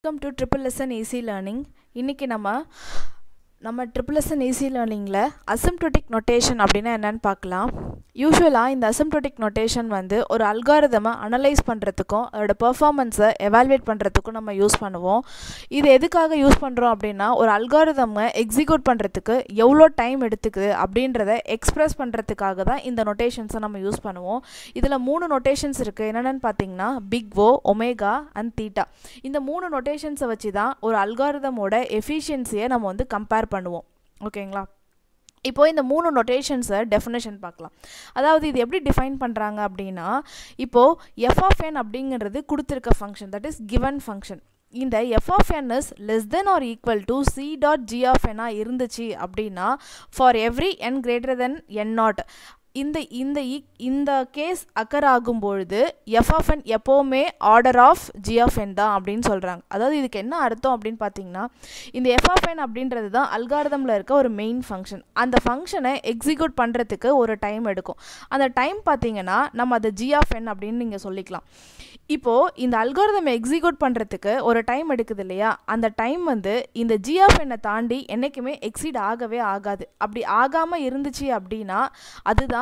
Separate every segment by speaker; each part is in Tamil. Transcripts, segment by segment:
Speaker 1: welcome to triple lesson easy learning இன்றைக்கி நம்ம நம்ம ட்ரிபிள் லெசன் ஈஸி லேர்னிங்கில் அசிம்டோட்டிக் நொட்டேஷன் அப்படின்னா என்னன்னு பார்க்கலாம் யூஸ்வலாக இந்த அசிம்டோட்டிக் நொட்டேஷன் வந்து ஒரு அல்காரதமை அனலைஸ் பண்ணுறதுக்கும் அதோட பெர்ஃபார்மன்ஸை எவால்வேட் பண்ணுறதுக்கும் நம்ம யூஸ் பண்ணுவோம் இது எதுக்காக யூஸ் பண்ணுறோம் அப்படின்னா ஒரு அல்காரதமை எக்ஸிக்யூட் பண்ணுறதுக்கு எவ்வளோ டைம் எடுத்துக்குது அப்படின்றத எக்ஸ்ப்ரெஸ் பண்ணுறதுக்காக தான் இந்த நொட்டேஷன்ஸை நம்ம யூஸ் பண்ணுவோம் இதில் மூணு நொட்டேஷன்ஸ் இருக்குது என்னென்னு பார்த்தீங்கன்னா big O omega and theta இந்த மூணு நொட்டேஷன்ஸை வச்சு தான் ஒரு அல்காரதமோட எஃபிஷியன்சியை நம்ம வந்து கம்பேர் பண்ணுவோம் ஓகேங்களா இப்போ இந்த மூணு நொட்டேஷன்ஸை டெஃபினேஷன் பார்க்கலாம் அதாவது இது எப்படி டிஃபைன் பண்ணுறாங்க அப்படின்னா இப்போது எஃப் ஆஃப் என் அப்படிங்கிறது கொடுத்துருக்க function that is given function இந்த f of n is less than or equal to c dot g of என்னாக இருந்துச்சு அப்படின்னா for every n greater than n naught இந்த இந்த இந்த கேஸ் அக்கர் ஆகும்பொழுது எஃப் ஆஃப் என் எப்போவுமே order of g of n தான் அப்படின்னு சொல்கிறாங்க அதாவது இதுக்கு என்ன அர்த்தம் அப்படின்னு பார்த்தீங்கன்னா இந்த எஃப் ஆஃப் என் அப்படின்றது தான் அல்காரதமில் இருக்க ஒரு மெயின் ஃபங்க்ஷன் அந்த ஃபங்க்ஷனை எக்ஸிக்யூட் பண்ணுறதுக்கு ஒரு டைம் எடுக்கும் அந்த டைம் பார்த்தீங்கன்னா நம்ம அதை ஜி ஆஃப் என் அப்படின்னு நீங்கள் சொல்லிக்கலாம் இப்போது இந்த அல்காரதம் எக்ஸிக்யூட் பண்ணுறதுக்கு ஒரு டைம் எடுக்குது இல்லையா அந்த டைம் வந்து இந்த ஜி ஆஃப் என்னை தாண்டி என்றைக்குமே எக்ஸீட் ஆகவே ஆகாது அப்படி ஆகாமல் இருந்துச்சு அப்படின்னா அதுதான்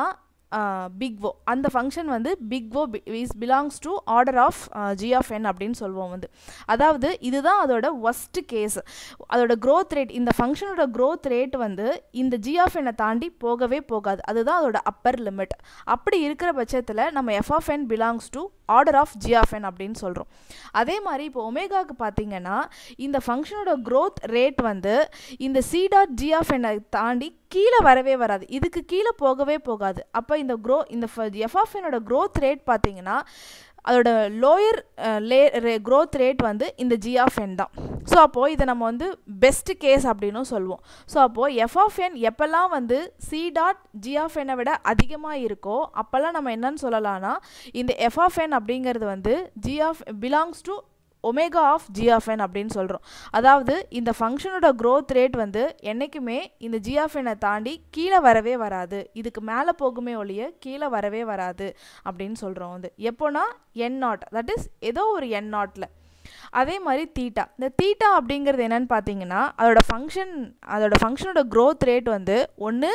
Speaker 1: பிக் ஓ அந்த ஃபங்க்ஷன் வந்து big O is belongs to order of g of n அப்படின்னு சொல்லுவோம் வந்து அதாவது இதுதான் அதோட ஒஸ்ட் கேஸ் அதோட க்ரோத் ரேட் இந்த ஃபங்க்ஷனோட க்ரோத் ரேட் வந்து இந்த ஜி ஆஃப் என்னை தாண்டி போகவே போகாது அதுதான் அதோட அப்பர் லிமிட் அப்படி இருக்கிற பட்சத்தில் நம்ம f of n belongs to order of g of n அப்படின்னு சொல்கிறோம் அதே மாதிரி இப்போ ஒமேகாவுக்கு பார்த்தீங்கன்னா இந்த ஃபங்க்ஷனோட க்ரோத் ரேட் வந்து இந்த சி டாட் ஜி ஆஃப் என்னை தாண்டி கீழே வரவே வராது இதுக்கு கீழே போகவே போகாது அப்போ இந்த க்ரோ இந்த எஃப் ஆஃப் என்னோட க்ரோத் ரேட் பார்த்தீங்கன்னா அதோட லோயர் லே க்ரோத் ரேட் வந்து இந்த ஜி ஆஃப் என் தான் ஸோ அப்போது இதை நம்ம வந்து பெஸ்ட் கேஸ் அப்படின்னும் சொல்லுவோம் ஸோ அப்போது எஃப் ஆஃப் என் எப்போல்லாம் வந்து சி டாட் ஜி ஆஃப் என்னை விட அதிகமாக இருக்கோ அப்போல்லாம் நம்ம என்னன்னு சொல்லலாம்னா இந்த எஃப் ஆஃப் என் அப்படிங்கிறது வந்து g of belongs to omega of g of n அப்படின்னு சொல்கிறோம் அதாவது இந்த ஃபங்க்ஷனோட க்ரோத் ரேட் வந்து என்றைக்குமே இந்த ஜி ஆஃப் எனை தாண்டி கீழே வரவே வராது இதுக்கு மேலே போகுமே ஒழிய கீழே வரவே வராது அப்படின்னு சொல்கிறோம் வந்து எப்போனா என் நாட் தட் இஸ் ஏதோ ஒரு என் நாட்டில் அதே மாதிரி தீட்டா இந்த தீட்டா அப்படிங்கிறது என்னன்னு பார்த்தீங்கன்னா அதோட ஃபங்க்ஷன் அதோட ஃபங்க்ஷனோட க்ரோத் ரேட் வந்து ஒன்று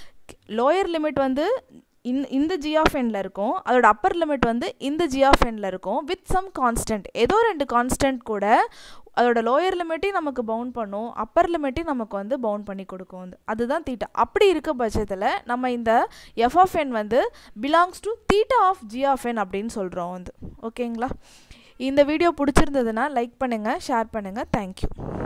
Speaker 1: லோயர் லிமிட் வந்து இந் இந்த ஜி ஆஃப் எண்ணில் இருக்கும் அதோட அப்பர் லிமிட் வந்து இந்த ஜி ஆஃப் எண்ணில் இருக்கும் வித் சம் கான்ஸ்டன்ட் ஏதோ ரெண்டு கான்ஸ்டன்ட் கூட அதோட லோயர் லிமிட்டையும் நமக்கு பவுண்ட் பண்ணும் அப்பர் லிமிட்டையும் நமக்கு வந்து பவுண்ட் பண்ணி கொடுக்கும் வந்து அதுதான் தீட்டா அப்படி இருக்க பட்சத்தில் நம்ம இந்த எஃப் ஆஃப் என் வந்து belongs to theta of g of n அப்படின்னு சொல்கிறோம் வந்து ஓகேங்களா இந்த வீடியோ பிடிச்சிருந்ததுன்னா லைக் பண்ணுங்கள் ஷேர் பண்ணுங்கள் தேங்க்யூ